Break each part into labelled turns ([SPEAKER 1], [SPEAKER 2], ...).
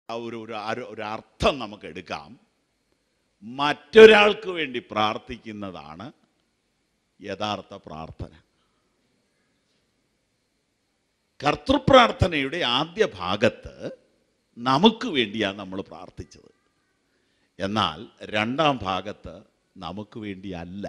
[SPEAKER 1] ആ ഒരു ഒരു ഒരു- ഒരു അർത്ഥം നമുക്ക് എടുക്കാം മറ്റൊരാൾക്ക് വേണ്ടി പ്രാർത്ഥിക്കുന്നതാണ് യഥാർത്ഥ പ്രാർത്ഥന കർത്തൃപ്രാർത്ഥനയുടെ ആദ്യ ഭാഗത്ത് നമുക്ക് വേണ്ടിയാണ് നമ്മൾ പ്രാർത്ഥിച്ചത് എന്നാൽ രണ്ടാം ഭാഗത്ത് നമുക്ക് വേണ്ടിയല്ല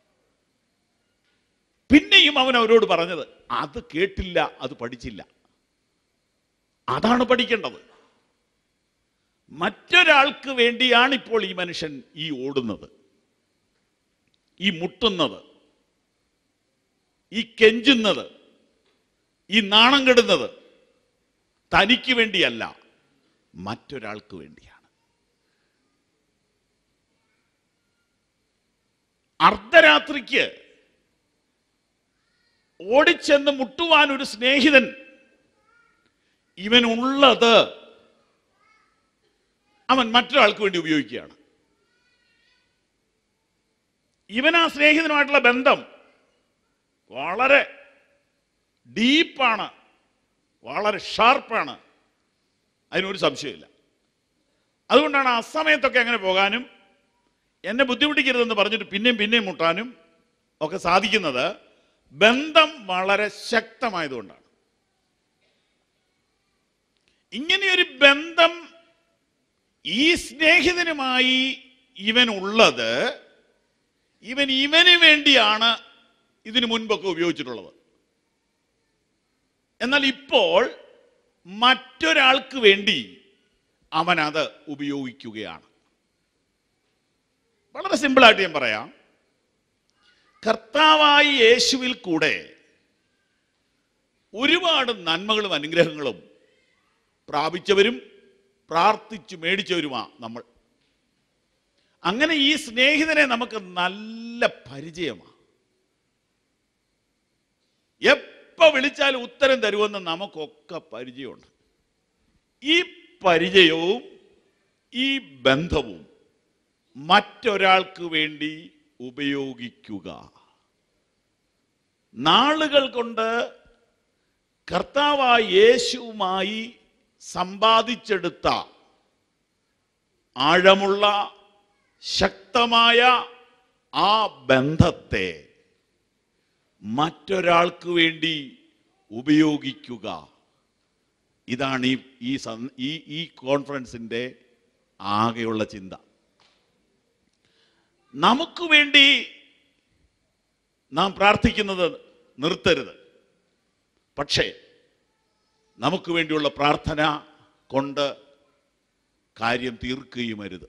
[SPEAKER 1] പിന്നെയും അവൻ അവരോട് പറഞ്ഞത് അത് കേട്ടില്ല അത് പഠിച്ചില്ല അതാണ് പഠിക്കേണ്ടത് മറ്റൊരാൾക്ക് വേണ്ടിയാണ് ഇപ്പോൾ ഈ മനുഷ്യൻ ഈ ഓടുന്നത് ഈ മുട്ടുന്നത് ഈ കെഞ്ചുന്നത് ഈ നാണം കെടുന്നത് തനിക്ക് വേണ്ടിയല്ല മറ്റൊരാൾക്ക് വേണ്ടിയാണ് അർദ്ധരാത്രിക്ക് ഓടിച്ചെന്ന് മുട്ടുവാൻ ഒരു സ്നേഹിതൻ ഇവനുള്ളത് അവൻ മറ്റൊരാൾക്ക് വേണ്ടി ഉപയോഗിക്കുകയാണ് ഇവൻ ആ സ്നേഹിതനുമായിട്ടുള്ള ബന്ധം വളരെ ഡീപ്പാണ് വളരെ ഷാർപ്പാണ് അതിനൊരു സംശയമില്ല അതുകൊണ്ടാണ് ആ സമയത്തൊക്കെ അങ്ങനെ പോകാനും എന്നെ ബുദ്ധിമുട്ടിക്കരുതെന്ന് പറഞ്ഞിട്ട് പിന്നെയും പിന്നെയും മുട്ടാനും ഒക്കെ സാധിക്കുന്നത് ബന്ധം വളരെ ശക്തമായതുകൊണ്ടാണ് ഇങ്ങനെയൊരു ബന്ധം ഈ സ്നേഹിതനുമായി ഇവൻ ഉള്ളത് ഇവൻ ഇവന് വേണ്ടിയാണ് ഇതിനു മുൻപൊക്കെ ഉപയോഗിച്ചിട്ടുള്ളത് എന്നാൽ ഇപ്പോൾ മറ്റൊരാൾക്ക് വേണ്ടി അവൻ അത് ഉപയോഗിക്കുകയാണ് വളരെ സിമ്പിളായിട്ട് ഞാൻ പറയാം കർത്താവായി യേശുവിൽ കൂടെ ഒരുപാട് നന്മകളും അനുഗ്രഹങ്ങളും പ്രാപിച്ചവരും പ്രാർത്ഥിച്ചു മേടിച്ചവരുമാ നമ്മൾ അങ്ങനെ ഈ സ്നേഹിതനെ നമുക്ക് നല്ല പരിചയമാണ് എപ്പോ വിളിച്ചാലും ഉത്തരം തരുമെന്ന് നമുക്കൊക്കെ പരിചയമുണ്ട് ഈ പരിചയവും ഈ ബന്ധവും മറ്റൊരാൾക്ക് വേണ്ടി ഉപയോഗിക്കുക നാളുകൾ കൊണ്ട് കർത്താവായ യേശുവുമായി സമ്പാദിച്ചെടുത്ത ആഴമുള്ള ശക്തമായ ആ ബന്ധത്തെ മറ്റൊരാൾക്ക് വേണ്ടി ഉപയോഗിക്കുക ഇതാണ് ഈ ഈ സന്- ഈ ഈ കോൺഫറൻസിൻ്റെ ആകെയുള്ള ചിന്ത നമുക്ക് വേണ്ടി നാം പ്രാർത്ഥിക്കുന്നത് നിർത്തരുത് പക്ഷേ നമുക്ക് വേണ്ടിയുള്ള പ്രാർത്ഥന കൊണ്ട് കാര്യം തീർക്കുകയും അരുത്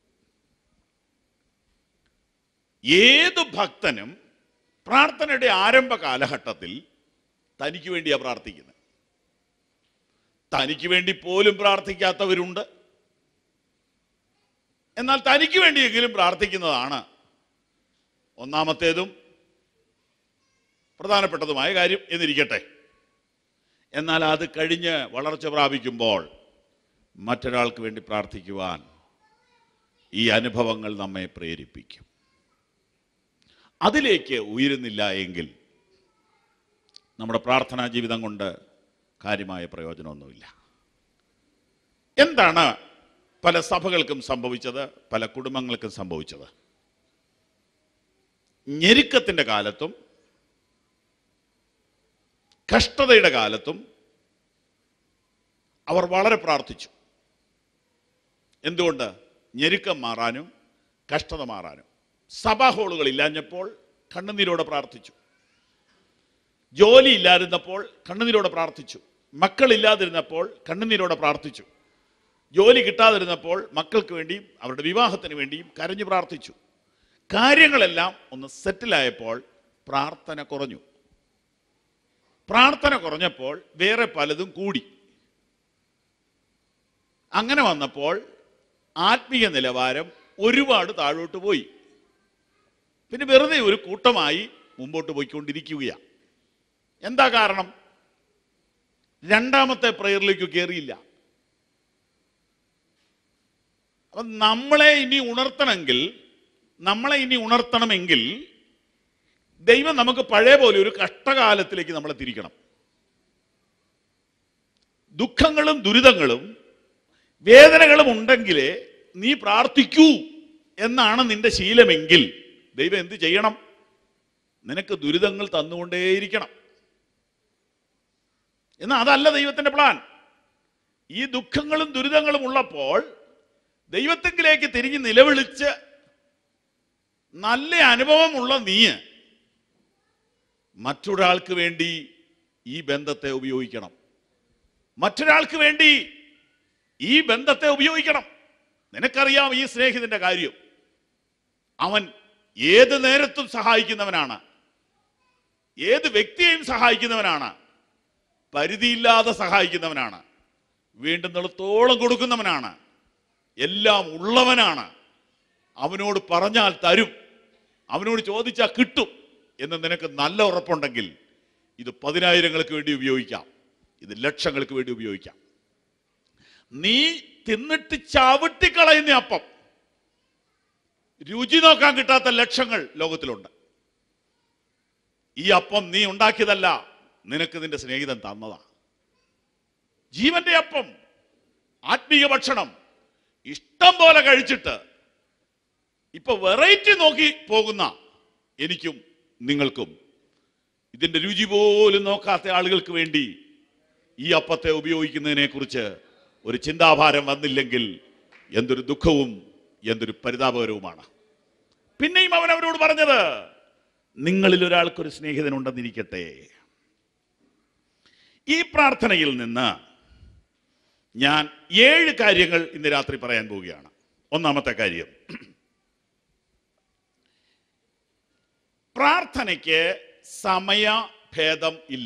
[SPEAKER 1] ഏത് ഭക്തനും പ്രാർത്ഥനയുടെ ആരംഭ കാലഘട്ടത്തിൽ തനിക്ക് വേണ്ടിയാ പ്രാർത്ഥിക്കുന്നത് തനിക്ക് വേണ്ടി പോലും പ്രാർത്ഥിക്കാത്തവരുണ്ട് എന്നാൽ തനിക്ക് വേണ്ടിയെങ്കിലും പ്രാർത്ഥിക്കുന്നതാണ് ഒന്നാമത്തേതും പ്രധാനപ്പെട്ടതുമായ കാര്യം എന്നിരിക്കട്ടെ എന്നാൽ അത് കഴിഞ്ഞ് വളർച്ച പ്രാപിക്കുമ്പോൾ മറ്റൊരാൾക്ക് വേണ്ടി പ്രാർത്ഥിക്കുവാൻ ഈ അനുഭവങ്ങൾ നമ്മെ പ്രേരിപ്പിക്കും അതിലേക്ക് ഉയരുന്നില്ല എങ്കിൽ നമ്മുടെ പ്രാർത്ഥനാ ജീവിതം കൊണ്ട് കാര്യമായ പ്രയോജനമൊന്നുമില്ല എന്താണ് പല സഭകൾക്കും സംഭവിച്ചത് പല കുടുംബങ്ങൾക്കും സംഭവിച്ചത് ഞെരുക്കത്തിൻ്റെ കാലത്തും കഷ്ടതയുടെ കാലത്തും അവർ വളരെ പ്രാർത്ഥിച്ചു എന്തുകൊണ്ട് ഞെരുക്കം മാറാനും കഷ്ടത മാറാനും സഭാ ഹോളുകൾ ഇല്ലാഞ്ഞപ്പോൾ കണ്ണുനീരോടെ പ്രാർത്ഥിച്ചു ജോലി ഇല്ലാതിരുന്നപ്പോൾ കണ്ണുനീരോടെ പ്രാർത്ഥിച്ചു മക്കളില്ലാതിരുന്നപ്പോൾ കണ്ണുനീരോടെ പ്രാർത്ഥിച്ചു ജോലി കിട്ടാതിരുന്നപ്പോൾ മക്കൾക്ക് വേണ്ടിയും അവരുടെ വിവാഹത്തിന് വേണ്ടിയും കരഞ്ഞു പ്രാർത്ഥിച്ചു കാര്യങ്ങളെല്ലാം ഒന്ന് സെറ്റിലായപ്പോൾ പ്രാർത്ഥന കുറഞ്ഞു പ്രാർത്ഥന കുറഞ്ഞപ്പോൾ വേറെ പലതും കൂടി അങ്ങനെ വന്നപ്പോൾ ആത്മീയ നിലവാരം ഒരുപാട് താഴോട്ട് പോയി പിന്നെ വെറുതെ ഒരു കൂട്ടമായി മുമ്പോട്ട് പോയിക്കൊണ്ടിരിക്കുകയാണ് എന്താ കാരണം രണ്ടാമത്തെ പ്രയറിലേക്ക് കയറിയില്ല അപ്പം നമ്മളെ ഇനി ഉണർത്തണമെങ്കിൽ നമ്മളെ ഇനി ഉണർത്തണമെങ്കിൽ ദൈവം നമുക്ക് പഴയ പോലെ ഒരു കഷ്ടകാലത്തിലേക്ക് നമ്മളെ തിരിക്കണം ദുഃഖങ്ങളും ദുരിതങ്ങളും വേദനകളും ഉണ്ടെങ്കിൽ നീ പ്രാർത്ഥിക്കൂ എന്നാണ് നിന്റെ ശീലമെങ്കിൽ ദൈവം എന്ത് ചെയ്യണം നിനക്ക് ദുരിതങ്ങൾ തന്നുകൊണ്ടേയിരിക്കണം എന്നാൽ അതല്ല ദൈവത്തിന്റെ പ്ലാൻ ഈ ദുഃഖങ്ങളും ദുരിതങ്ങളും ഉള്ളപ്പോൾ ദൈവത്തെങ്കിലേക്ക് തിരിഞ്ഞ് നിലവിളിച്ച് നല്ല അനുഭവമുള്ള നീ മറ്റൊരാൾക്ക് വേണ്ടി ഈ ബന്ധത്തെ ഉപയോഗിക്കണം മറ്റൊരാൾക്ക് വേണ്ടി ഈ ബന്ധത്തെ ഉപയോഗിക്കണം നിനക്കറിയാം ഈ സ്നേഹിതന്റെ കാര്യം അവൻ ഏത് നേരത്തും സഹായിക്കുന്നവനാണ് ഏത് വ്യക്തിയെയും സഹായിക്കുന്നവനാണ് പരിധിയില്ലാതെ സഹായിക്കുന്നവനാണ് വേണ്ടുന്നിടത്തോളം കൊടുക്കുന്നവനാണ് എല്ലാം ഉള്ളവനാണ് അവനോട് പറഞ്ഞാൽ തരും അവനോട് ചോദിച്ചാൽ കിട്ടും എന്ന് നിനക്ക് നല്ല ഉറപ്പുണ്ടെങ്കിൽ ഇത് പതിനായിരങ്ങൾക്ക് വേണ്ടി ഉപയോഗിക്കാം ഇത് ലക്ഷങ്ങൾക്ക് വേണ്ടി ഉപയോഗിക്കാം നീ തിന്നിട്ട് ചവിട്ടിക്കളയുന്ന അപ്പം രുചി നോക്കാൻ കിട്ടാത്ത ലക്ഷങ്ങൾ ലോകത്തിലുണ്ട് ഈ അപ്പം നീ ഉണ്ടാക്കിയതല്ല നിനക്ക് നിന്റെ സ്നേഹിതൻ തന്നതാ ജീവന്റെ അപ്പം ആത്മീയ ഭക്ഷണം ഇഷ്ടം പോലെ കഴിച്ചിട്ട് ഇപ്പൊ വെറൈറ്റി നോക്കി പോകുന്ന എനിക്കും നിങ്ങൾക്കും ഇതിന്റെ രുചി പോലും നോക്കാത്ത ആളുകൾക്ക് വേണ്ടി ഈ അപ്പത്തെ ഉപയോഗിക്കുന്നതിനെ കുറിച്ച് ഒരു ചിന്താഭാരം വന്നില്ലെങ്കിൽ എന്തൊരു ദുഃഖവും എന്തൊരു പരിതാപകരവുമാണ് പിന്നെയും അവൻ അവരോട് പറഞ്ഞത് നിങ്ങളിൽ ഒരാൾക്കൊരു സ്നേഹിതനുണ്ടെന്നിരിക്കട്ടെ ഈ പ്രാർത്ഥനയിൽ നിന്ന് ഞാൻ ഏഴ് കാര്യങ്ങൾ ഇന്ന് രാത്രി പറയാൻ പോവുകയാണ് ഒന്നാമത്തെ കാര്യം പ്രാർത്ഥനയ്ക്ക് സമയഭേദം ഇല്ല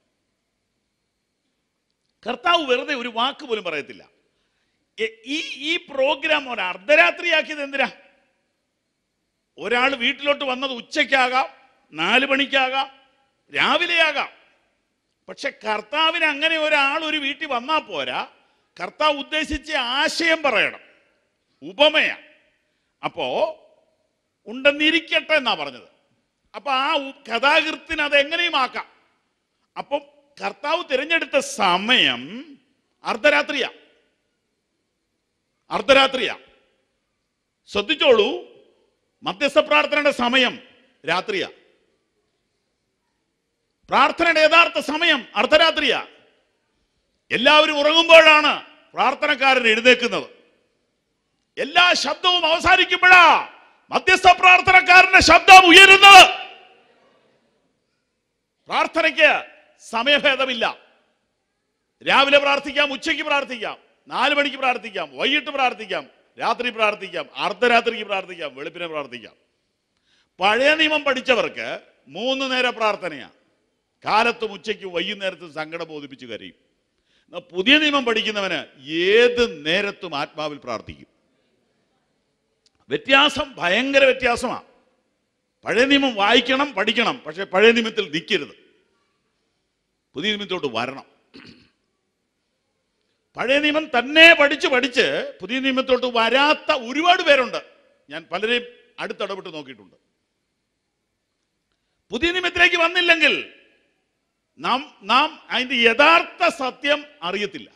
[SPEAKER 1] കർത്താവ് വെറുതെ ഒരു വാക്ക് പോലും പറയത്തില്ല എ- ഈ ഈ പ്രോഗ്രാം ഒരു അർദ്ധരാത്രിയാക്കിയത് എന്തിനാ ഒരാൾ വീട്ടിലോട്ട് വന്നത് ഉച്ചയ്ക്കാകാം നാല് മണിക്കാകാം രാവിലെയാകാം പക്ഷെ കർത്താവിന് അങ്ങനെ ഒരാൾ ഒരു വീട്ടിൽ വന്നാൽ പോരാ കർത്താവ് ഉദ്ദേശിച്ച ആശയം പറയണം ഉപമയാ അപ്പോ ഉണ്ടെന്നിരിക്കട്ടെ എന്നാ പറഞ്ഞത് അപ്പൊ ആ ഉ- കഥാകൃത്തിന് അത് എങ്ങനെയും ആക്കാം അപ്പം കർത്താവ് തിരഞ്ഞെടുത്ത സമയം അർദ്ധരാത്രിയാ അർദ്ധരാത്രിയാ ശ്രദ്ധിച്ചോളൂ മധ്യസ്ഥ പ്രാർത്ഥനയുടെ സമയം രാത്രിയാ പ്രാർത്ഥനയുടെ യഥാർത്ഥ സമയം അർദ്ധരാത്രിയാ എല്ലാവരും ഉറങ്ങുമ്പോഴാണ് പ്രാർത്ഥനക്കാരൻ എഴുന്നേക്കുന്നത് എല്ലാ ശബ്ദവും അവസാനിക്കുമ്പോഴാ മധ്യസ്ഥ പ്രാർത്ഥനക്കാരന്റെ ശബ്ദം ഉയരുന്നത് പ്രാർത്ഥനയ്ക്ക് സമയഭേദമില്ല രാവിലെ പ്രാർത്ഥിക്കാം ഉച്ചയ്ക്ക് പ്രാർത്ഥിക്കാം നാല് മണിക്ക് പ്രാർത്ഥിക്കാം വൈകിട്ട് പ്രാർത്ഥിക്കാം രാത്രി പ്രാർത്ഥിക്കാം അർദ്ധരാത്രിക്ക് പ്രാർത്ഥിക്കാം വെളുപ്പിനെ പ്രാർത്ഥിക്കാം പഴയ നിയമം പഠിച്ചവർക്ക് മൂന്ന് നേര പ്രാർത്ഥനയാണ് കാലത്തും ഉച്ചയ്ക്കും വൈകുന്നേരത്തും സങ്കടം ബോധിപ്പിച്ച് കരയും എന്നാൽ പുതിയ നിയമം പഠിക്കുന്നവന് ഏത് നേരത്തും ആത്മാവിൽ പ്രാർത്ഥിക്കും വ്യത്യാസം ഭയങ്കര വ്യത്യാസമാണ് പഴയ നിയമം വായിക്കണം പഠിക്കണം പക്ഷെ പഴയ നിയമത്തിൽ നിൽക്കരുത് പുതിയ നിയമത്തോട്ട് വരണം പഴയ നിയമം തന്നെ പഠിച്ച് പഠിച്ച് പുതിയ നിയമത്തോട്ട് വരാത്ത ഒരുപാട് പേരുണ്ട് ഞാൻ പലരെയും അടുത്തിടപെട്ട് നോക്കിയിട്ടുണ്ട് പുതിയ നിയമത്തിലേക്ക് വന്നില്ലെങ്കിൽ നാം നാം അതിന്റെ യഥാർത്ഥ സത്യം അറിയത്തില്ല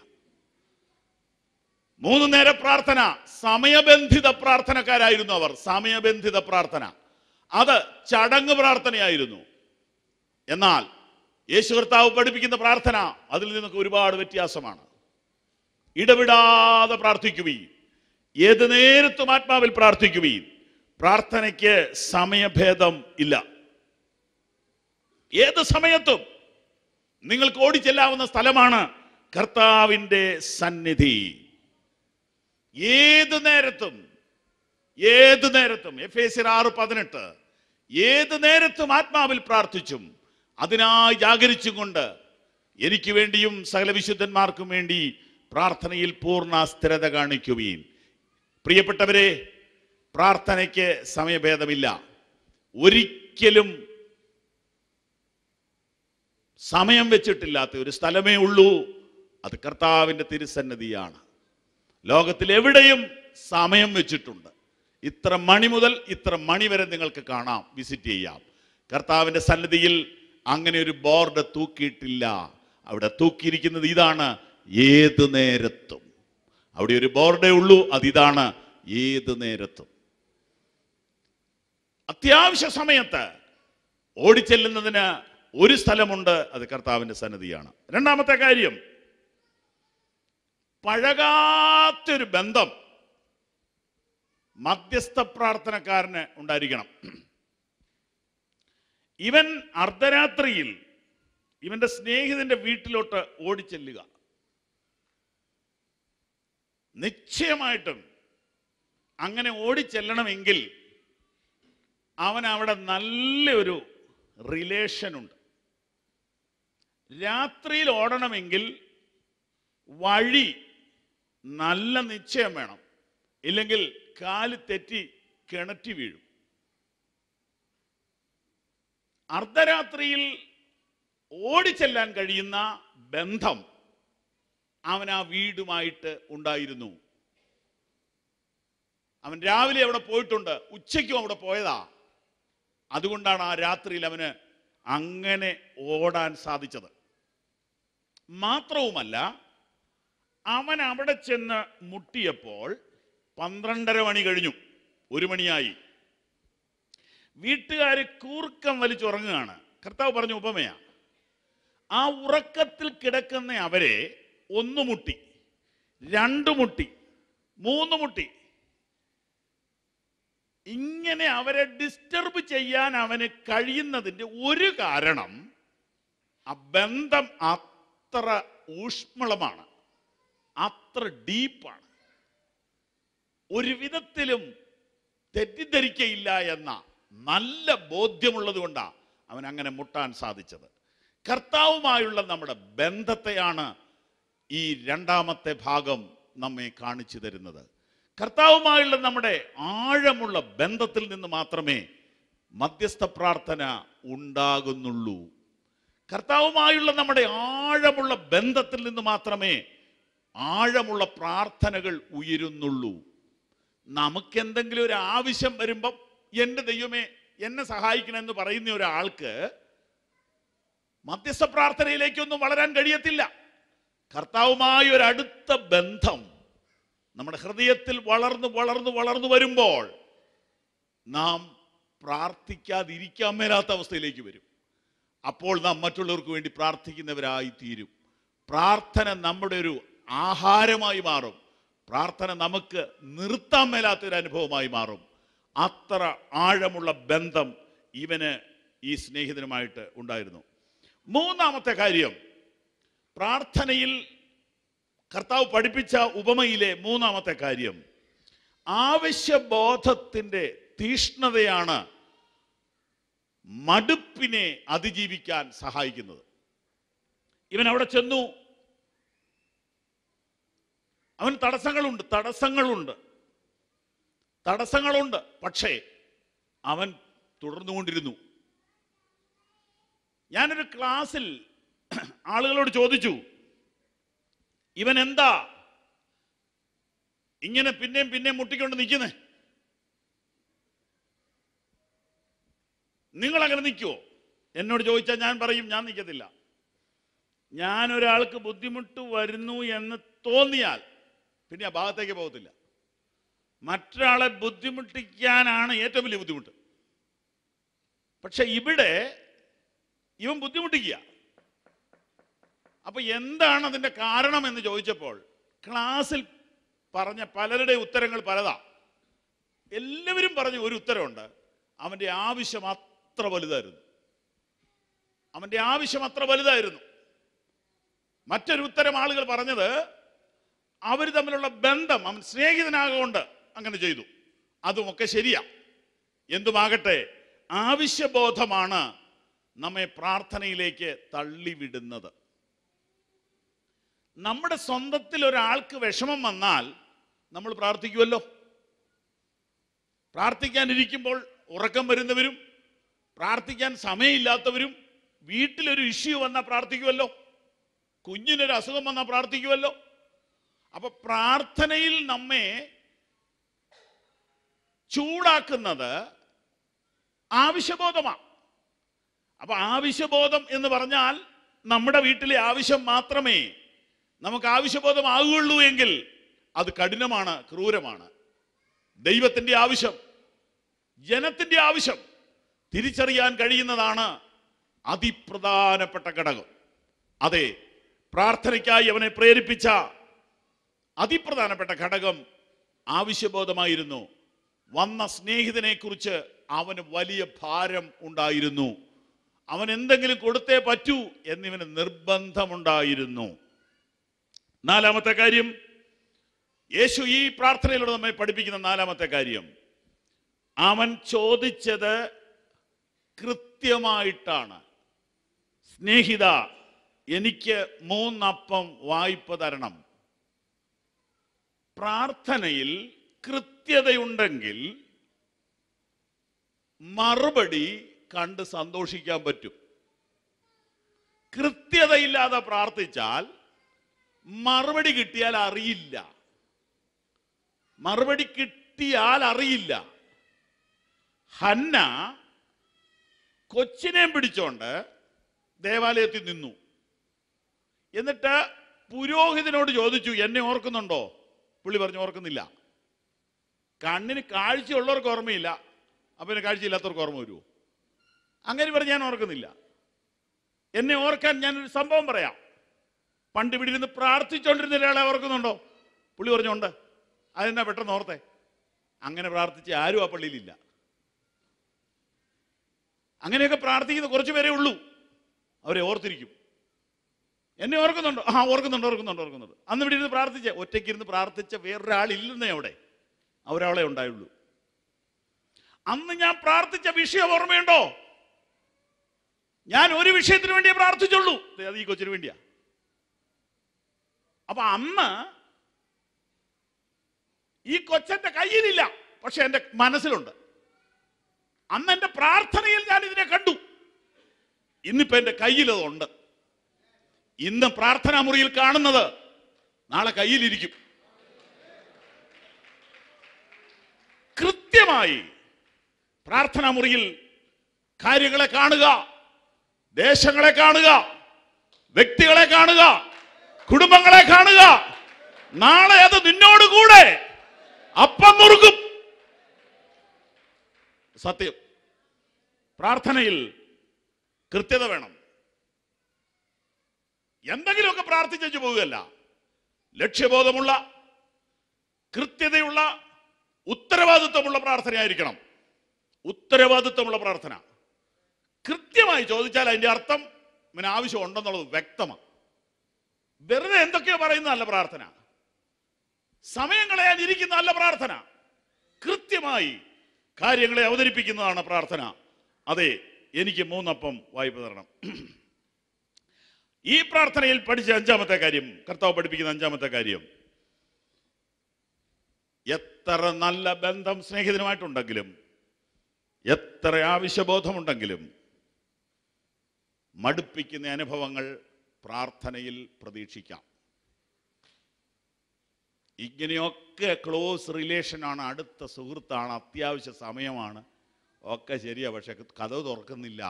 [SPEAKER 1] മൂന്ന് നേര പ്രാർത്ഥന സമയബന്ധിത പ്രാർത്ഥനക്കാരായിരുന്നു അവർ സമയബന്ധിത പ്രാർത്ഥന അത് ചടങ്ങ് പ്രാർത്ഥനയായിരുന്നു എന്നാൽ യേശു കർത്താവ് പഠിപ്പിക്കുന്ന പ്രാർത്ഥന അതിൽ നിന്നൊക്കെ ഒരുപാട് വ്യത്യാസമാണ് ഇടവിടാതെ പ്രാർത്ഥിക്കുകയും ഏത് നേരത്തും ആത്മാവിൽ പ്രാർത്ഥിക്കുകയും പ്രാർത്ഥനയ്ക്ക് സമയഭേദം ഇല്ല ഏത് സമയത്തും നിങ്ങൾക്ക് ഓടിച്ചെല്ലാവുന്ന സ്ഥലമാണ് കർത്താവിൻ്റെ സന്നിധി ഏത് നേരത്തും ഏത് നേരത്തും എഫ് എ സിർ ആറ് പതിനെട്ട് ഏത് നേരത്തും ആത്മാവിൽ പ്രാർത്ഥിച്ചും അതിനായി ജാഗരിച്ചും കൊണ്ട് എനിക്ക് വേണ്ടിയും സകല വിശുദ്ധന്മാർക്കും വേണ്ടി പ്രാർത്ഥനയിൽ പൂർണ്ണ സ്ഥിരത കാണിക്കുകയും പ്രിയപ്പെട്ടവരെ പ്രാർത്ഥനയ്ക്ക് സമയഭേദമില്ല ഒരിക്കലും സമയം വെച്ചിട്ടില്ലാത്ത ഒരു സ്ഥലമേ ഉള്ളൂ അത് കർത്താവിൻ്റെ തിരുസന്നിധിയാണ് ലോകത്തിൽ എവിടെയും സമയം വെച്ചിട്ടുണ്ട് ഇത്ര മണി മുതൽ ഇത്ര മണി വരെ നിങ്ങൾക്ക് കാണാം വിസിറ്റ് ചെയ്യാം കർത്താവിൻ്റെ സന്നിധിയിൽ അങ്ങനെ ഒരു ബോർഡ് തൂക്കിയിട്ടില്ല അവിടെ തൂക്കിയിരിക്കുന്നത് ഇതാണ് ഏത് നേരത്തും അവിടെ ഒരു ബോർഡേ ഉള്ളൂ അതിതാണ് ഏത് നേരത്തും അത്യാവശ്യ സമയത്ത് ഓടിച്ചെല്ലുന്നതിന് ഒരു സ്ഥലമുണ്ട് അത് കർത്താവിന്റെ സന്നിധിയാണ് രണ്ടാമത്തെ കാര്യം പഴകാത്തൊരു ബന്ധം മധ്യസ്ഥ പ്രാർത്ഥനക്കാരന് ഉണ്ടായിരിക്കണം ഇവൻ അർദ്ധരാത്രിയിൽ ഇവന്റെ സ്നേഹിതന്റെ വീട്ടിലോട്ട് ഓടിച്ചെല്ലുക നിശ്ചയമായിട്ടും അങ്ങനെ ഓടിച്ചെല്ലണമെങ്കിൽ അവൻ അവിടെ നല്ലൊരു റിലേഷൻ ഉണ്ട് രാത്രിയിൽ ഓടണമെങ്കിൽ വഴി നല്ല നിശ്ചയം വേണം ഇല്ലെങ്കിൽ കാല് തെറ്റി കിണറ്റി വീഴും അർദ്ധരാത്രിയിൽ ഓടിച്ചെല്ലാൻ കഴിയുന്ന ബന്ധം അവൻ ആ വീടുമായിട്ട് ഉണ്ടായിരുന്നു അവൻ രാവിലെ അവിടെ പോയിട്ടുണ്ട് ഉച്ചയ്ക്കും അവിടെ പോയതാ അതുകൊണ്ടാണ് ആ രാത്രിയിൽ അവന് അങ്ങനെ ഓടാൻ സാധിച്ചത് മാത്രവുമല്ല അവൻ അവിടെ ചെന്ന് മുട്ടിയപ്പോൾ പന്ത്രണ്ടര മണി കഴിഞ്ഞു ഒരു മണിയായി വീട്ടുകാർ കൂർക്കം വലിച്ചുറങ്ങുകയാണ് കർത്താവ് പറഞ്ഞ ഉപമയാ ആ ഉറക്കത്തിൽ കിടക്കുന്ന അവരെ ഒന്ന് മുട്ടി രണ്ട് മുട്ടി മൂന്ന് മുട്ടി ഇങ്ങനെ അവരെ ഡിസ്റ്റർബ് ചെയ്യാൻ അവന് കഴിയുന്നതിന്റെ ഒരു കാരണം ആ ബന്ധം അത്ര ഊഷ്മളമാണ് അത്ര ഡീപ്പാണ് ഒരു വിധത്തിലും തെറ്റിദ്ധരിക്കയില്ല എന്ന നല്ല ബോധ്യമുള്ളത് കൊണ്ടാണ് അവൻ അങ്ങനെ മുട്ടാൻ സാധിച്ചത് കർത്താവുമായുള്ള നമ്മുടെ ബന്ധത്തെയാണ് ഈ രണ്ടാമത്തെ ഭാഗം നമ്മെ കാണിച്ചു തരുന്നത് കർത്താവുമായുള്ള നമ്മുടെ ആഴമുള്ള ബന്ധത്തിൽ നിന്ന് മാത്രമേ മധ്യസ്ഥ പ്രാർത്ഥന ഉണ്ടാകുന്നുള്ളൂ കർത്താവുമായുള്ള നമ്മുടെ ആഴമുള്ള ബന്ധത്തിൽ നിന്ന് മാത്രമേ ആഴമുള്ള പ്രാർത്ഥനകൾ ഉയരുന്നുള്ളൂ നമുക്ക് എന്തെങ്കിലും ഒരു ആവശ്യം വരുമ്പം എൻ്റെ ദൈവമേ എന്നെ സഹായിക്കണമെന്ന് പറയുന്ന ഒരാൾക്ക് മധ്യസ്ഥ പ്രാർത്ഥനയിലേക്കൊന്നും വളരാൻ കഴിയത്തില്ല കർത്താവുമായ ഒരു അടുത്ത ബന്ധം നമ്മുടെ ഹൃദയത്തിൽ വളർന്നു വളർന്നു വളർന്നു വരുമ്പോൾ നാം പ്രാർത്ഥിക്കാതിരിക്കാൻ മേലാത്ത അവസ്ഥയിലേക്ക് വരും അപ്പോൾ നാം മറ്റുള്ളവർക്ക് വേണ്ടി പ്രാർത്ഥിക്കുന്നവരായി തീരും പ്രാർത്ഥന നമ്മുടെ ഒരു ആഹാരമായി മാറും പ്രാർത്ഥന നമുക്ക് നിർത്താൻ മേലാത്ത ഒരു അനുഭവമായി മാറും അത്ര ആഴമുള്ള ബന്ധം ഇവന് ഈ സ്നേഹിതനുമായിട്ട് ഉണ്ടായിരുന്നു മൂന്നാമത്തെ കാര്യം പ്രാർത്ഥനയിൽ കർത്താവ് പഠിപ്പിച്ച ഉപമയിലെ മൂന്നാമത്തെ കാര്യം ആവശ്യബോധത്തിന്റെ തീഷ്ണതയാണ് മടുപ്പിനെ അതിജീവിക്കാൻ സഹായിക്കുന്നത് ഇവൻ അവിടെ ചെന്നു അവൻ തടസ്സങ്ങളുണ്ട് തടസ്സങ്ങളുണ്ട് തടസ്സങ്ങളുണ്ട് പക്ഷേ അവൻ തുടർന്നുകൊണ്ടിരുന്നു ഞാനൊരു ക്ലാസ്സിൽ ആളുകളോട് ചോദിച്ചു ഇവൻ എന്താ ഇങ്ങനെ പിന്നെയും പിന്നെയും മുട്ടിക്കൊണ്ട് നിൽക്കുന്നേ നിങ്ങൾ അങ്ങനെ നിൽക്കുമോ എന്നോട് ചോദിച്ചാൽ ഞാൻ പറയും ഞാൻ നിൽക്കത്തില്ല ഞാൻ ഒരാൾക്ക് ബുദ്ധിമുട്ട് വരുന്നു എന്ന് തോന്നിയാൽ പിന്നെ ആ ഭാഗത്തേക്ക് പോകത്തില്ല മറ്റൊരാളെ ബുദ്ധിമുട്ടിക്കാനാണ് ഏറ്റവും വലിയ ബുദ്ധിമുട്ട് പക്ഷെ ഇവിടെ ഇവൻ ബുദ്ധിമുട്ടിക്കുക അപ്പൊ എന്താണ് അതിന്റെ കാരണം എന്ന് ചോദിച്ചപ്പോൾ ക്ലാസ്സിൽ പറഞ്ഞ പലരുടെ ഉത്തരങ്ങൾ പലതാ എല്ലാവരും പറഞ്ഞ ഒരു ഉത്തരവുണ്ട് അവന്റെ ആവശ്യം അത്ര വലുതായിരുന്നു അവന്റെ ആവശ്യം അത്ര വലുതായിരുന്നു മറ്റൊരു ഉത്തരം ആളുകൾ പറഞ്ഞത് അവർ തമ്മിലുള്ള ബന്ധം അവൻ സ്നേഹിതനാകൊണ്ട് അങ്ങനെ ചെയ്തു അതുമൊക്കെ ശരിയാ എന്തുമാകട്ടെ ആവശ്യബോധമാണ് നമ്മെ പ്രാർത്ഥനയിലേക്ക് തള്ളിവിടുന്നത് നമ്മുടെ സ്വന്തത്തിൽ ഒരാൾക്ക് വിഷമം വന്നാൽ നമ്മൾ പ്രാർത്ഥിക്കുമല്ലോ പ്രാർത്ഥിക്കാനിരിക്കുമ്പോൾ ഉറക്കം വരുന്നവരും പ്രാർത്ഥിക്കാൻ സമയമില്ലാത്തവരും വീട്ടിലൊരു ഇഷ്യൂ വന്നാൽ പ്രാർത്ഥിക്കുമല്ലോ കുഞ്ഞിനൊരു അസുഖം വന്നാൽ പ്രാർത്ഥിക്കുമല്ലോ അപ്പൊ പ്രാർത്ഥനയിൽ നമ്മെ ചൂടാക്കുന്നത് ആവശ്യബോധമാണ് അപ്പൊ ആവശ്യബോധം എന്ന് പറഞ്ഞാൽ നമ്മുടെ വീട്ടിലെ ആവശ്യം മാത്രമേ നമുക്ക് ആവശ്യബോധം ആകുകയുള്ളൂ എങ്കിൽ അത് കഠിനമാണ് ക്രൂരമാണ് ദൈവത്തിന്റെ ആവശ്യം ജനത്തിന്റെ ആവശ്യം തിരിച്ചറിയാൻ കഴിയുന്നതാണ് അതിപ്രധാനപ്പെട്ട ഘടകം അതെ പ്രാർത്ഥനയ്ക്കായി അവനെ പ്രേരിപ്പിച്ച അതിപ്രധാനപ്പെട്ട ഘടകം ആവശ്യബോധമായിരുന്നു വന്ന സ്നേഹിതനെ കുറിച്ച് അവന് വലിയ ഭാരം ഉണ്ടായിരുന്നു അവൻ എന്തെങ്കിലും കൊടുത്തേ പറ്റൂ എന്നിവന് നിർബന്ധമുണ്ടായിരുന്നു നാലാമത്തെ കാര്യം യേശു ഈ പ്രാർത്ഥനയിലൂടെ നമ്മെ പഠിപ്പിക്കുന്ന നാലാമത്തെ കാര്യം അവൻ ചോദിച്ചത് കൃത്യമായിട്ടാണ് സ്നേഹിത എനിക്ക് മൂന്നപ്പം വായ്പ തരണം പ്രാർത്ഥനയിൽ കൃത്യതയുണ്ടെങ്കിൽ മറുപടി കണ്ട് സന്തോഷിക്കാൻ പറ്റും കൃത്യതയില്ലാതെ പ്രാർത്ഥിച്ചാൽ മറുപടി കിട്ടിയാൽ അറിയില്ല മറുപടി കിട്ടിയാൽ അറിയില്ല ഹന്ന കൊച്ചിനെ പിടിച്ചോണ്ട് ദേവാലയത്തിൽ നിന്നു എന്നിട്ട് പുരോഹിതനോട് ചോദിച്ചു എന്നെ ഓർക്കുന്നുണ്ടോ പുള്ളി പറഞ്ഞു ഓർക്കുന്നില്ല കണ്ണിന് കാഴ്ചയുള്ളവർക്ക് ഓർമ്മയില്ല അപ്പൊ പിന്നെ കാഴ്ചയില്ലാത്തവർക്ക് ഓർമ്മ വരുമോ അങ്ങനെ പറഞ്ഞ് ഞാൻ ഓർക്കുന്നില്ല എന്നെ ഓർക്കാൻ ഞാനൊരു സംഭവം പറയാം പണ്ട് ഇവിടെ ഇരുന്ന് പ്രാർത്ഥിച്ചുകൊണ്ടിരുന്ന ഒരാളെ ഓർക്കുന്നുണ്ടോ പുള്ളി പറഞ്ഞുണ്ട് അതെന്നാ പെട്ടെന്ന് ഓർത്തെ അങ്ങനെ പ്രാർത്ഥിച്ച് ആരും ആ പള്ളിയിലില്ല അങ്ങനെയൊക്കെ പ്രാർത്ഥിക്കുന്ന കുറച്ച് പേരേ ഉള്ളൂ അവരെ ഓർത്തിരിക്കും എന്നെ ഓർക്കുന്നുണ്ടോ ആ ഓർക്കുന്നുണ്ട് ഓർക്കുന്നുണ്ട് ഓർക്കുന്നുണ്ട് അന്ന് ഇവിടെ ഇരുന്ന് പ്രാർത്ഥിച്ച ഒറ്റയ്ക്ക് ഇരുന്ന് പ്രാർത്ഥിച്ച വേറൊരാളില്ലെന്നേ അവിടെ അവരവളെ ഉണ്ടായുള്ളൂ അന്ന് ഞാൻ പ്രാർത്ഥിച്ച വിഷയം ഓർമ്മയുണ്ടോ ഞാൻ ഒരു വിഷയത്തിന് വേണ്ടിയേ പ്രാർത്ഥിച്ചുള്ളൂ ദേ, അത് ഈ കൊച്ചിന് വേണ്ടിയാ അപ്പൊ അന്ന് ഈ കൊച്ചന്റെ കയ്യിലില്ല പക്ഷെ എന്റെ മനസ്സിലുണ്ട് അന്ന് എന്റെ പ്രാർത്ഥനയിൽ ഞാൻ ഇതിനെ കണ്ടു ഇന്നിപ്പോ എന്റെ കയ്യിൽ അതുണ്ട് ഇന്ന് പ്രാർത്ഥനാ മുറിയിൽ കാണുന്നത് നാളെ കയ്യിലിരിക്കും കൃത്യമായി പ്രാർത്ഥനാ മുറിയിൽ കാര്യങ്ങളെ കാണുക ദേശങ്ങളെ കാണുക വ്യക്തികളെ കാണുക കുടുംബങ്ങളെ കാണുക നാളെ അത് നിന്നോട് കൂടെ അപ്പം മുറുകും സത്യം പ്രാർത്ഥനയിൽ കൃത്യത വേണം എന്തെങ്കിലുമൊക്കെ പ്രാർത്ഥിച്ചു പോവുകയല്ല ലക്ഷ്യബോധമുള്ള കൃത്യതയുള്ള ഉത്തരവാദിത്വമുള്ള പ്രാർത്ഥനയായിരിക്കണം ഉത്തരവാദിത്വമുള്ള പ്രാർത്ഥന കൃത്യമായി ചോദിച്ചാൽ അതിന്റെ അർത്ഥം ഇവന് ആവശ്യമുണ്ടെന്നുള്ളത് വ്യക്തമാണ് വെറുതെ എന്തൊക്കെയോ പറയുന്നതല്ല പ്രാർത്ഥന സമയം കളയാൻ ഇരിക്കുന്ന അല്ല പ്രാർത്ഥന കൃത്യമായി കാര്യങ്ങളെ അവതരിപ്പിക്കുന്നതാണ് പ്രാർത്ഥന അതെ എനിക്ക് മൂന്നപ്പം വായ്പ തരണം ഈ പ്രാർത്ഥനയിൽ പഠിച്ച അഞ്ചാമത്തെ കാര്യം കർത്താവ് പഠിപ്പിക്കുന്ന അഞ്ചാമത്തെ കാര്യം എത്ര നല്ല ബന്ധം സ്നേഹിതനുമായിട്ടുണ്ടെങ്കിലും എത്ര ആവശ്യബോധമുണ്ടെങ്കിലും മടുപ്പിക്കുന്ന അനുഭവങ്ങൾ പ്രാർത്ഥനയിൽ പ്രതീക്ഷിക്കാം ഇങ്ങനെയൊക്കെ ക്ലോസ് റിലേഷനാണ് അടുത്ത സുഹൃത്താണ് അത്യാവശ്യ സമയമാണ് ഒക്കെ ശരിയാ പക്ഷെ കഥവ് തുറക്കുന്നില്ല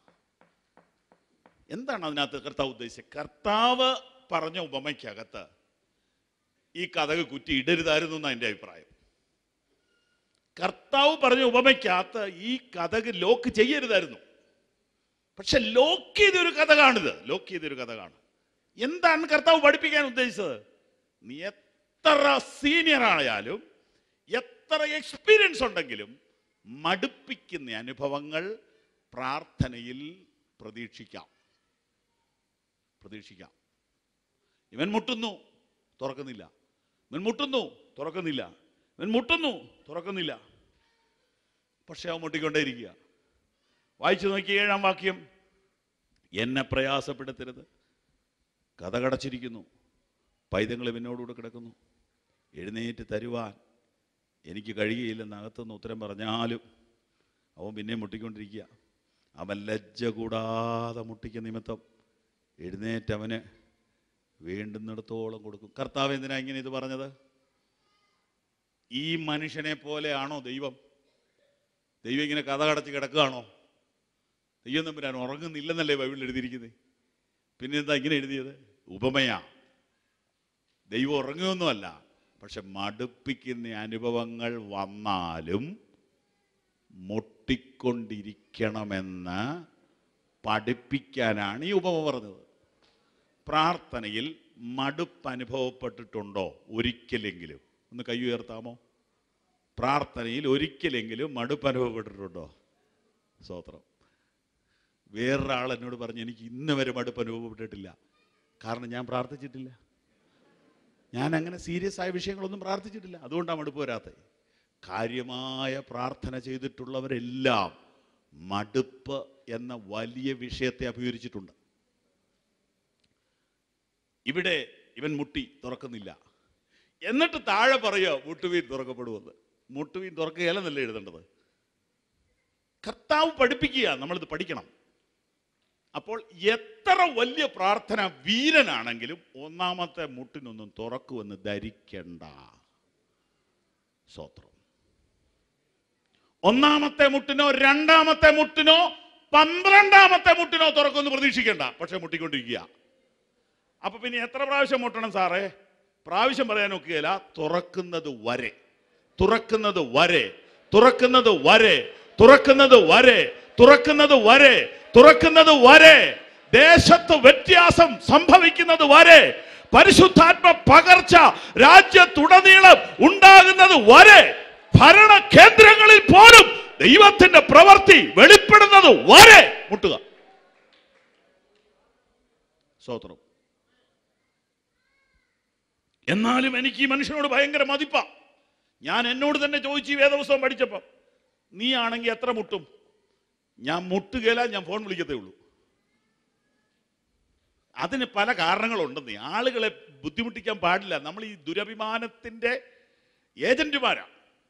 [SPEAKER 1] എന്താണ് അതിനകത്ത് കർത്താവ് ഉദ്ദേശിച്ചത് കർത്താവ് പറഞ്ഞ ഉപമയ്ക്കകത്ത് ഈ കഥക് കുറ്റി ഇടരുതായിരുന്നു എന്നാണ് എൻ്റെ അഭിപ്രായം കർത്താവ് പറഞ്ഞ ഉപമയ്ക്കകത്ത് ഈ കഥക് ലോക്ക് ചെയ്യരുതായിരുന്നു പക്ഷെ ലോക്ക് ചെയ്തൊരു കഥ കാണിത് ലോക്ക് ചെയ്തൊരു കഥ കാണും എന്താണ് കർത്താവ് പഠിപ്പിക്കാൻ ഉദ്ദേശിച്ചത് നീ എത്ര സീനിയർ ആയാലും എത്ര എക്സ്പീരിയൻസ് ഉണ്ടെങ്കിലും മടുപ്പിക്കുന്ന അനുഭവങ്ങൾ പ്രാർത്ഥനയിൽ പ്രതീക്ഷിക്കാം പ്രതീക്ഷിക്കാം ഇവൻ മുട്ടുന്നു തുറക്കുന്നില്ല ഇവൻ മുട്ടുന്നു തുറക്കുന്നില്ല ഇവൻ മുട്ടുന്നു തുറക്കുന്നില്ല പക്ഷെ അവൻ മുട്ടിക്കൊണ്ടേയിരിക്കുക വായിച്ചു നോക്കി ഏഴാം വാക്യം എന്നെ പ്രയാസപ്പെടുത്തരുത് കഥ കടച്ചിരിക്കുന്നു പൈതങ്ങൾ എന്നോടുകൂടെ കിടക്കുന്നു എഴുന്നേറ്റ് തരുവാൻ എനിക്ക് കഴിയുകയില്ലെന്ന് അകത്തുനിന്ന് ഉത്തരം പറഞ്ഞാലും അവൻ പിന്നെ മുട്ടിക്കൊണ്ടിരിക്കുക അവൻ ലജ്ജ കൂടാതെ മുട്ടിക്ക നിമിത്തം എഴുന്നേറ്റ് അവന് വേണ്ടുന്നിടത്തോളം കൊടുക്കും കർത്താവ് എന്തിനാ ഇങ്ങനെ ഇത് പറഞ്ഞത് ഈ മനുഷ്യനെ പോലെയാണോ ദൈവം ദൈവം ഇങ്ങനെ കഥ കടച്ച് കിടക്കുകയാണോ ദൈവം തമ്പുരാൻ ഉറങ്ങുന്നില്ലെന്നല്ലേ ബൈബിളിൽ എഴുതിയിരിക്കുന്നത് പിന്നെ എന്താ ഇങ്ങനെ എഴുതിയത് ഉപമയാ ദൈവം ഉറങ്ങുകയൊന്നുമല്ല പക്ഷെ മടുപ്പിക്കുന്ന അനുഭവങ്ങൾ വന്നാലും മുട്ടിക്കൊണ്ടിരിക്കണമെന്ന് പഠിപ്പിക്കാനാണ് ഈ ഉപമ പറഞ്ഞത് പ്രാർത്ഥനയിൽ മടുപ്പ് അനുഭവപ്പെട്ടിട്ടുണ്ടോ ഒരിക്കലെങ്കിലും ഒന്ന് കൈ ഉയർത്താമോ പ്രാർത്ഥനയിൽ ഒരിക്കലെങ്കിലും മടുപ്പ് അനുഭവപ്പെട്ടിട്ടുണ്ടോ സ്തോത്രം വേറൊരാൾ എന്നോട് പറഞ്ഞു എനിക്ക് ഇന്ന് വരെ മടുപ്പ് അനുഭവപ്പെട്ടിട്ടില്ല കാരണം ഞാൻ പ്രാർത്ഥിച്ചിട്ടില്ല ഞാൻ അങ്ങനെ സീരിയസ് ആയ വിഷയങ്ങളൊന്നും പ്രാർത്ഥിച്ചിട്ടില്ല അതുകൊണ്ടാണ് മടുപ്പ് വരാത്തത് കാര്യമായ പ്രാർത്ഥന ചെയ്തിട്ടുള്ളവരെല്ലാം മടുപ്പ് എന്ന വലിയ വിഷയത്തെ അഭിമുഖീകരിച്ചിട്ടുണ്ട് ഇവിടെ ഇവൻ മുട്ടി തുറക്കുന്നില്ല എന്നിട്ട് താഴെ പറയുക മുട്ടുവീൻ തുറക്കപ്പെടുമെന്ന് മുട്ടുവീൻ തുറക്കുകയല്ലെന്നല്ല എഴുതേണ്ടത് കർത്താവ് പഠിപ്പിക്കുക നമ്മളിത് പഠിക്കണം അപ്പോൾ എത്ര വലിയ പ്രാർത്ഥന വീരനാണെങ്കിലും ഒന്നാമത്തെ മുട്ടിനൊന്നും തുറക്കുമെന്ന് ധരിക്കണ്ട സ്വത്രം ഒന്നാമത്തെ മുട്ടിനോ രണ്ടാമത്തെ മുട്ടിനോ പന്ത്രണ്ടാമത്തെ മുട്ടിനോ തുറക്കുമെന്ന് പ്രതീക്ഷിക്കണ്ട പക്ഷെ മുട്ടിക്കൊണ്ടിരിക്കുക അപ്പൊ പിന്നെ എത്ര പ്രാവശ്യം മുട്ടണം സാറേ പ്രാവശ്യം പറയാൻ ഒക്കുകയില്ല തുറക്കുന്നത് വരെ തുറക്കുന്നത് വരെ തുറക്കുന്നത് വരെ തുറക്കുന്നത് വരെ തുറക്കുന്നത് വരെ തുറക്കുന്നത് വരെ ദേശത്ത് വ്യത്യാസം സംഭവിക്കുന്നത് വരെ പരിശുദ്ധാത്മ പകർച്ച രാജ്യത്തുടനീളം ഉണ്ടാകുന്നത് വരെ ഭരണ കേന്ദ്രങ്ങളിൽ പോലും ദൈവത്തിന്റെ പ്രവൃത്തി വെളിപ്പെടുന്നത് വരെ മുട്ടുക സ്തോത്രം എന്നാലും എനിക്ക് ഈ മനുഷ്യനോട് ഭയങ്കര മതിപ്പ ഞാൻ എന്നോട് തന്നെ ചോദിച്ചു ഈ വേദപുസ്തകം പഠിച്ചപ്പം നീ ആണെങ്കിൽ എത്ര മുട്ടും ഞാൻ മുട്ടുകയില്ല ഞാൻ ഫോൺ വിളിക്കത്തേ ഉള്ളൂ അതിന് പല കാരണങ്ങളുണ്ടെന്നേ ആളുകളെ ബുദ്ധിമുട്ടിക്കാൻ പാടില്ല നമ്മൾ ഈ ദുരഭിമാനത്തിന്റെ ഏജന്റുമാരാ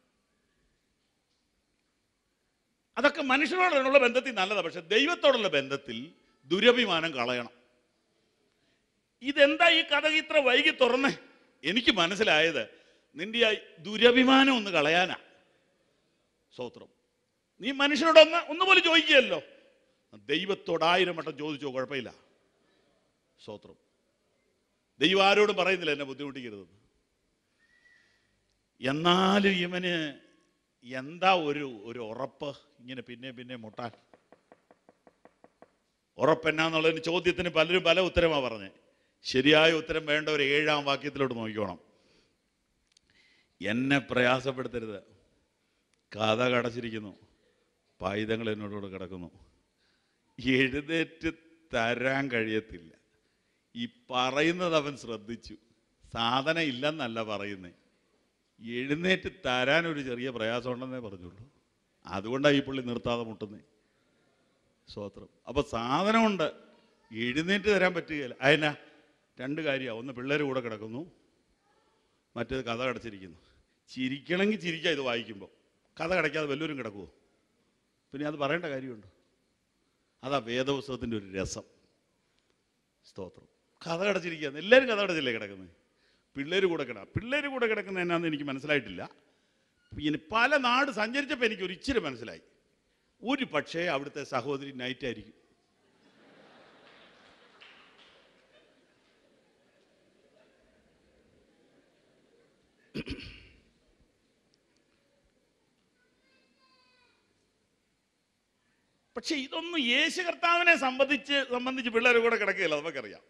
[SPEAKER 1] അതൊക്കെ മനുഷ്യനോടുള്ള ബന്ധത്തിൽ നല്ലതാണ് പക്ഷെ ദൈവത്തോടുള്ള ബന്ധത്തിൽ ദുരഭിമാനം കളയണം ഇതെന്താ ഈ കഥ ഇത്ര വൈകി തുറന്നേ എനിക്ക് മനസ്സിലായത് നിന്റെ ആ ദുരഭിമാനം ഒന്ന് കളയാനാ സ്തോത്രം നീ മനുഷ്യനോട് ഒന്ന് ഒന്നുപോലും ചോദിക്കുകയല്ലോ ദൈവത്തോട് ആയിരം വട്ടം ചോദിച്ചോ കുഴപ്പമില്ല സ്തോത്രം ദൈവം ആരോടും പറയുന്നില്ല എന്നെ ബുദ്ധിമുട്ടിക്കരുതെന്ന് എന്നാലും ഇവന് എന്താ ഒരു ഒരു ഉറപ്പ് ഇങ്ങനെ പിന്നെ പിന്നെ മുട്ടാൻ ഉറപ്പെന്നാന്നുള്ളതിന് ചോദ്യത്തിന് പലരും പല ഉത്തരമാണ് പറഞ്ഞത് ശരിയായ ഉത്തരം വേണ്ട ഒരു ഏഴാം വാക്യത്തിലോട്ട് നോക്കിക്കോണം എന്നെ പ്രയാസപ്പെടുത്തരുത് കഥ കടച്ചിരിക്കുന്നു പൈതങ്ങൾ എന്നോടുകൂടെ കിടക്കുന്നു എഴുന്നേറ്റ് തരാൻ കഴിയത്തില്ല ഈ പറയുന്നത് അവൻ ശ്രദ്ധിച്ചു സാധനം ഇല്ലെന്നല്ല പറയുന്നേ എഴുന്നേറ്റ് തരാൻ ഒരു ചെറിയ പ്രയാസമുണ്ടെന്നേ പറഞ്ഞുള്ളൂ അതുകൊണ്ടാണ് ഈ പുള്ളി നിർത്താതെ മുട്ടുന്നേ സ്വത്രം അപ്പൊ സാധനമുണ്ട് എഴുന്നേറ്റ് തരാൻ പറ്റുകയില്ല അതിനാ രണ്ട് കാര്യമാണ് ഒന്ന് പിള്ളേർ കൂടെ കിടക്കുന്നു മറ്റേത് കഥ കടച്ചിരിക്കുന്നു ചിരിക്കണമെങ്കിൽ ചിരിക്കാം ഇത് വായിക്കുമ്പോൾ കഥ കടയ്ക്കാതെ വല്ലവരും കിടക്കുമോ പിന്നെ അത് പറയേണ്ട കാര്യമുണ്ട് അതാ വേദപുസ്തകത്തിൻ്റെ ഒരു രസം സ്തോത്രം കഥ കടച്ചിരിക്കുകയാണ് എല്ലാവരും കഥ കടച്ചില്ലേ കിടക്കുന്നത് പിള്ളേർ കൂടെ കിട പിള്ളേർ കൂടെ കിടക്കുന്ന എന്നാന്ന് എനിക്ക് മനസ്സിലായിട്ടില്ല പിന്നെ പല നാട് സഞ്ചരിച്ചപ്പോൾ എനിക്ക് ഒരു ഇച്ചിരി മനസ്സിലായി ഒരു പക്ഷേ അവിടുത്തെ സഹോദരി നൈറ്റ് ആയിരിക്കും പക്ഷെ ഇതൊന്നും യേശു കർത്താവിനെ സംബന്ധിച്ച് സംബന്ധിച്ച് പിള്ളേർ കൂടെ കിടക്കുകയില്ല അത് നമുക്കറിയാം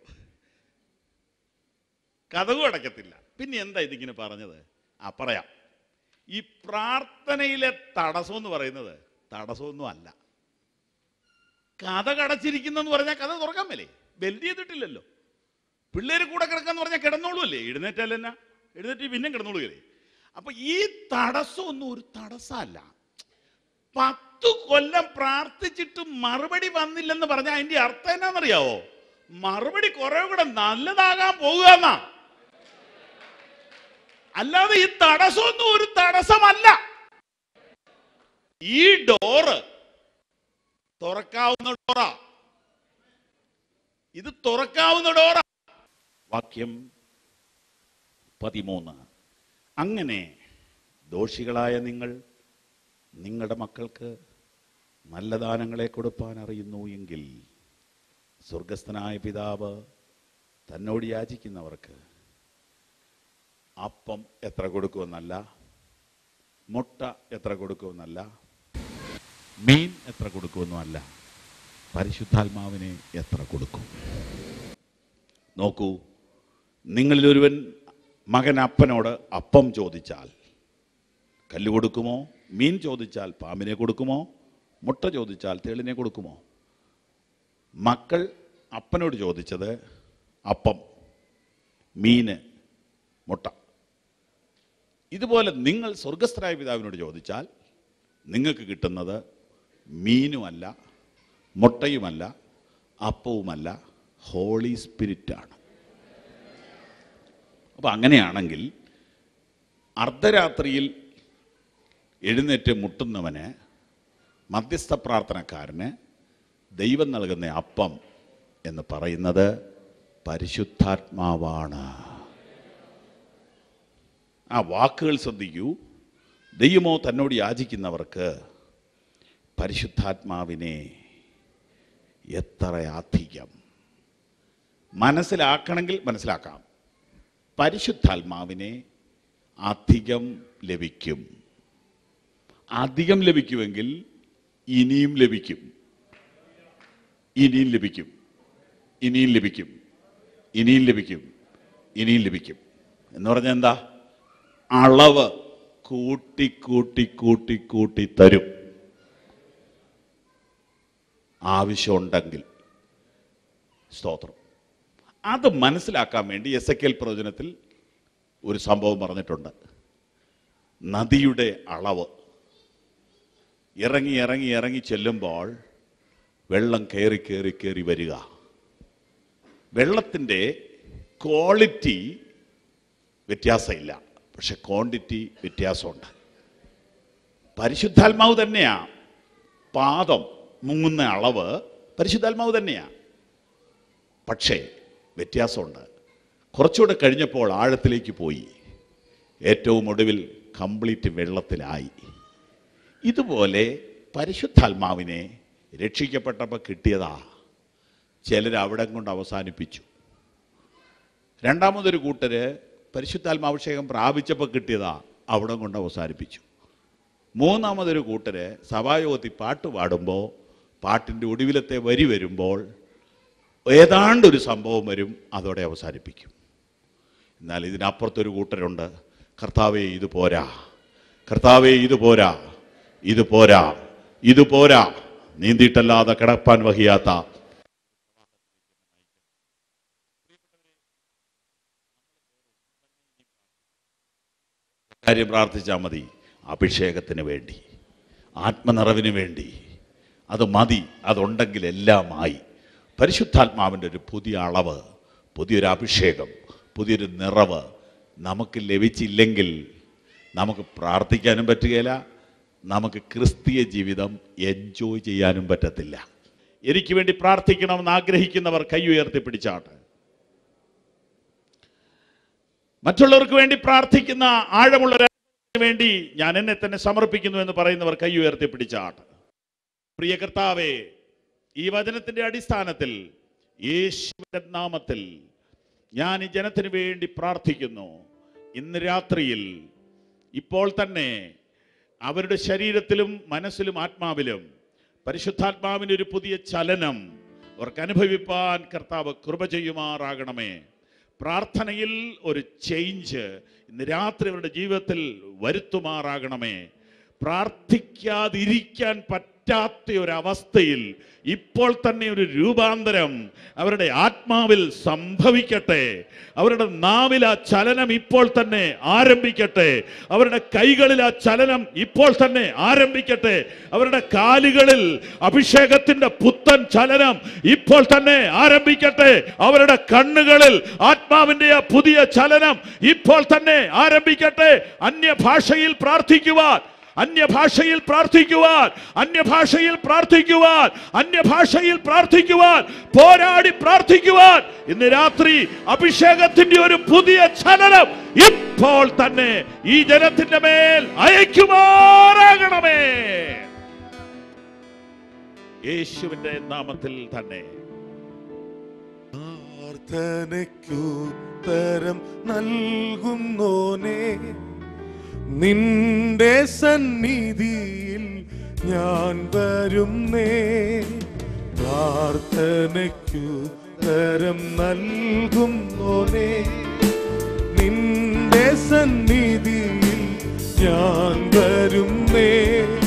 [SPEAKER 1] കഥകും അടയ്ക്കത്തില്ല പിന്നെ എന്താ ഇതിങ്ങനെ പറഞ്ഞത് ആ പറയാം ഈ പ്രാർത്ഥനയിലെ തടസ്സം എന്ന് പറയുന്നത് തടസ്സമൊന്നും അല്ല കഥ കടച്ചിരിക്കുന്നെന്ന് പറഞ്ഞാൽ കഥ തുറക്കാൻ മേലേ ബെൽഡ് ചെയ്തിട്ടില്ലല്ലോ പിള്ളേർ കൂടെ കിടക്കാന്ന് പറഞ്ഞാൽ കിടന്നോളൂല്ലേ എഴുന്നേറ്റല്ല എഴുന്നേറ്റ് പിന്നെ കിടന്നോളൂല്ലേ അപ്പൊ ഈ തടസ്സമൊന്നും ഒരു തടസ്സമല്ല പത്തു കൊല്ലം പ്രാർത്ഥിച്ചിട്ട് മറുപടി വന്നില്ലെന്ന് പറഞ്ഞാൽ അതിന്റെ അർത്ഥം എന്നാന്നറിയാവോ മറുപടി കുറെ കൂടെ നല്ലതാകാൻ പോകുക എന്നാ അല്ലാതെ ഈ തടസ്സമൊന്നും ഒരു തടസ്സമല്ല ഈ ഡോറ് തുറക്കാവുന്ന ഡോറാ ഇത് തുറക്കാവുന്ന ഡോറാ വാക്യം പതിമൂന്ന് അങ്ങനെ ദോഷികളായ നിങ്ങൾ നിങ്ങളുടെ മക്കൾക്ക് നല്ല ദാനങ്ങളെ കൊടുപ്പാൻ അറിയുന്നു എങ്കിൽ സ്വർഗസ്ഥനായ പിതാവ് തന്നോട് യാചിക്കുന്നവർക്ക് അപ്പം എത്ര കൊടുക്കുമെന്നല്ല മുട്ട എത്ര കൊടുക്കുമെന്നല്ല മീൻ എത്ര കൊടുക്കുമെന്നല്ല പരിശുദ്ധാത്മാവിനെ എത്ര കൊടുക്കും നോക്കൂ നിങ്ങളിലൊരുവൻ മകൻ അപ്പനോട് അപ്പം ചോദിച്ചാൽ കല്ല് കൊടുക്കുമോ മീൻ ചോദിച്ചാൽ പാമ്പിനെ കൊടുക്കുമോ മുട്ട ചോദിച്ചാൽ തേളിനെ കൊടുക്കുമോ മക്കൾ അപ്പനോട് ചോദിച്ചത് അപ്പം മീന് മുട്ട ഇതുപോലെ നിങ്ങൾ സ്വർഗസ്ഥരായ പിതാവിനോട് ചോദിച്ചാൽ നിങ്ങൾക്ക് കിട്ടുന്നത് മീനുമല്ല മുട്ടയുമല്ല അപ്പവുമല്ല ഹോളി സ്പിരിറ്റാണ് അപ്പം അങ്ങനെയാണെങ്കിൽ അർദ്ധരാത്രിയിൽ എഴുന്നേറ്റ് മുട്ടുന്നവന് മധ്യസ്ഥ പ്രാർത്ഥനക്കാരന് ദൈവം നൽകുന്ന അപ്പം എന്ന് പറയുന്നത് പരിശുദ്ധാത്മാവാണ് ആ വാക്കുകൾ ശ്രദ്ധിക്കൂ ദൈവമോ തന്നോട് യാചിക്കുന്നവർക്ക് പരിശുദ്ധാത്മാവിനെ എത്ര അധികം മനസ്സിലാക്കണമെങ്കിൽ മനസ്സിലാക്കാം പരിശുദ്ധാത്മാവിനെ അധികം ലഭിക്കും അധികം ലഭിക്കുമെങ്കിൽ ഇനിയും ലഭിക്കും ഇനിയും ലഭിക്കും ഇനിയും ലഭിക്കും ഇനിയും ലഭിക്കും ഇനിയും ലഭിക്കും എന്ന് പറഞ്ഞാൽ എന്താ അളവ് കൂട്ടി കൂട്ടി കൂട്ടി കൂട്ടി തരും ആവശ്യമുണ്ടെങ്കിൽ സ്തോത്രം അത് മനസ്സിലാക്കാൻ വേണ്ടി എസ് എ കെൽ പ്രവചനത്തിൽ ഒരു സംഭവം പറഞ്ഞിട്ടുണ്ട് നദിയുടെ അളവ് ഇറങ്ങി ഇറങ്ങി ഇറങ്ങി ചെല്ലുമ്പോൾ വെള്ളം കയറി കയറി കയറി വരിക വെള്ളത്തിൻ്റെ ക്വാളിറ്റി വ്യത്യാസമില്ല പക്ഷെ ക്വാണ്ടിറ്റി വ്യത്യാസമുണ്ട് പരിശുദ്ധാത്മാവ് തന്നെയാ പാദം മുങ്ങുന്ന അളവ് പരിശുദ്ധാത്മാവ് തന്നെയാ പക്ഷേ വ്യത്യാസമുണ്ട് കുറച്ചുകൂടെ കഴിഞ്ഞപ്പോൾ ആഴത്തിലേക്ക് പോയി ഏറ്റവും ഒടുവിൽ കംപ്ലീറ്റ് വെള്ളത്തിലായി ഇതുപോലെ പരിശുദ്ധാത്മാവിനെ രക്ഷിക്കപ്പെട്ടപ്പോൾ കിട്ടിയതാ ചിലർ അവിടെ കൊണ്ട് അവസാനിപ്പിച്ചു രണ്ടാമതൊരു കൂട്ടര് പരിശുദ്ധാത്മാഭിഷേകം പ്രാപിച്ചപ്പോൾ കിട്ടിയതാ അവിടെ കൊണ്ട് അവസാനിപ്പിച്ചു മൂന്നാമതൊരു കൂട്ടര് സഭായോഗത്തിൽ പാട്ട് പാടുമ്പോൾ പാട്ടിൻ്റെ ഒടുവിലത്തെ വരി വരുമ്പോൾ ഏതാണ്ട് ഒരു സംഭവം വരും അതോടെ അവസാനിപ്പിക്കും എന്നാൽ ഇതിനപ്പുറത്തൊരു കൂട്ടരുണ്ട് കർത്താവേ ഇത് പോരാ കർത്താവേ ഇത് പോരാ ഇത് പോരാ ഇത് പോരാ നീന്തിയിട്ടല്ലാതെ കിടപ്പാൻ വഹിയാത്ത കാര്യം പ്രാർത്ഥിച്ചാൽ മതി അഭിഷേകത്തിന് വേണ്ടി ആത്മനിറവിന് വേണ്ടി അത് മതി അതുണ്ടെങ്കിൽ എല്ലാമായി പരിശുദ്ധാത്മാവിൻ്റെ ഒരു പുതിയ അളവ് പുതിയൊരു അഭിഷേകം പുതിയൊരു നിറവ് നമുക്ക് ലഭിച്ചില്ലെങ്കിൽ നമുക്ക് പ്രാർത്ഥിക്കാനും പറ്റുകയില്ല നമുക്ക് ക്രിസ്തീയ ജീവിതം എൻജോയ് ചെയ്യാനും പറ്റത്തില്ല എനിക്ക് വേണ്ടി പ്രാർത്ഥിക്കണമെന്ന് ആഗ്രഹിക്കുന്നവർ കൈ ഉയർത്തി പിടിച്ചാട്ട് മറ്റുള്ളവർക്ക് വേണ്ടി പ്രാർത്ഥിക്കുന്ന ആഴമുള്ള ഒരാൾക്ക് വേണ്ടി ഞാൻ എന്നെ തന്നെ സമർപ്പിക്കുന്നു എന്ന് പറയുന്നവർ കൈ ഉയർത്തി പിടിച്ചാട്ട് പ്രിയ കർത്താവേ ഈ വചനത്തിന്റെ അടിസ്ഥാനത്തിൽ യേശുവിന്റെ നാമത്തിൽ ഞാൻ ഈ ജനത്തിന് വേണ്ടി പ്രാർത്ഥിക്കുന്നു ഇന്ന് രാത്രിയിൽ ഇപ്പോൾ തന്നെ അവരുടെ ശരീരത്തിലും മനസ്സിലും ആത്മാവിലും പരിശുദ്ധാത്മാവിൻ്റെ ഒരു പുതിയ ചലനം അവർക്ക് അനുഭവിപ്പാൻ കർത്താവ് കൃപ ചെയ്യുമാറാകണമേ പ്രാർത്ഥനയിൽ ഒരു ചേഞ്ച് ഇന്ന് രാത്രി അവരുടെ ജീവിതത്തിൽ വരുത്തുമാറാകണമേ പ്രാർത്ഥിക്കാതിരിക്കാൻ പറ്റാത്ത ഒരവസ്ഥയിൽ ഇപ്പോൾ തന്നെ ഒരു രൂപാന്തരം അവരുടെ ആത്മാവിൽ സംഭവിക്കട്ടെ അവരുടെ നാവിൽ ആ ചലനം ഇപ്പോൾ തന്നെ ആരംഭിക്കട്ടെ അവരുടെ കൈകളിൽ ആ ചലനം ഇപ്പോൾ തന്നെ ആരംഭിക്കട്ടെ അവരുടെ കാലുകളിൽ അഭിഷേകത്തിന്റെ പുത്തൻ ചലനം ഇപ്പോൾ തന്നെ ആരംഭിക്കട്ടെ അവരുടെ കണ്ണുകളിൽ ആത്മാവിന്റെ ആ പുതിയ ചലനം ഇപ്പോൾ തന്നെ ആരംഭിക്കട്ടെ അന്യഭാഷയിൽ പ്രാർത്ഥിക്കുവാൻ അന്യഭാഷയിൽ പ്രാർത്ഥിക്കുവാൻ അന്യഭാഷയിൽ പ്രാർത്ഥിക്കുവാൻ അന്യഭാഷയിൽ പ്രാർത്ഥിക്കുവാൻ പോരാടി പ്രാർത്ഥിക്കുവാൻ ഇന്ന് രാത്രി അഭിഷേകത്തിന്റെ ഒരു പുതിയ ചലനം ഇപ്പോൾ തന്നെ ഈ ജനത്തിന്റെ മേൽ അയക്കുമാറാകണമേ യേശുവിന്റെ നാമത്തിൽ തന്നെ
[SPEAKER 2] പ്രാർത്ഥനയ്ക്കുത്തരം നൽകുന്നോനെ നിന്റെ സന്നിധിയിൽ ഞാൻ വരുന്നേ പ്രാർത്ഥനയ്ക്കുത്തരം നൽകുന്നോനെ നിന്റെ സന്നിധിയിൽ ഞാൻ വരുന്നേ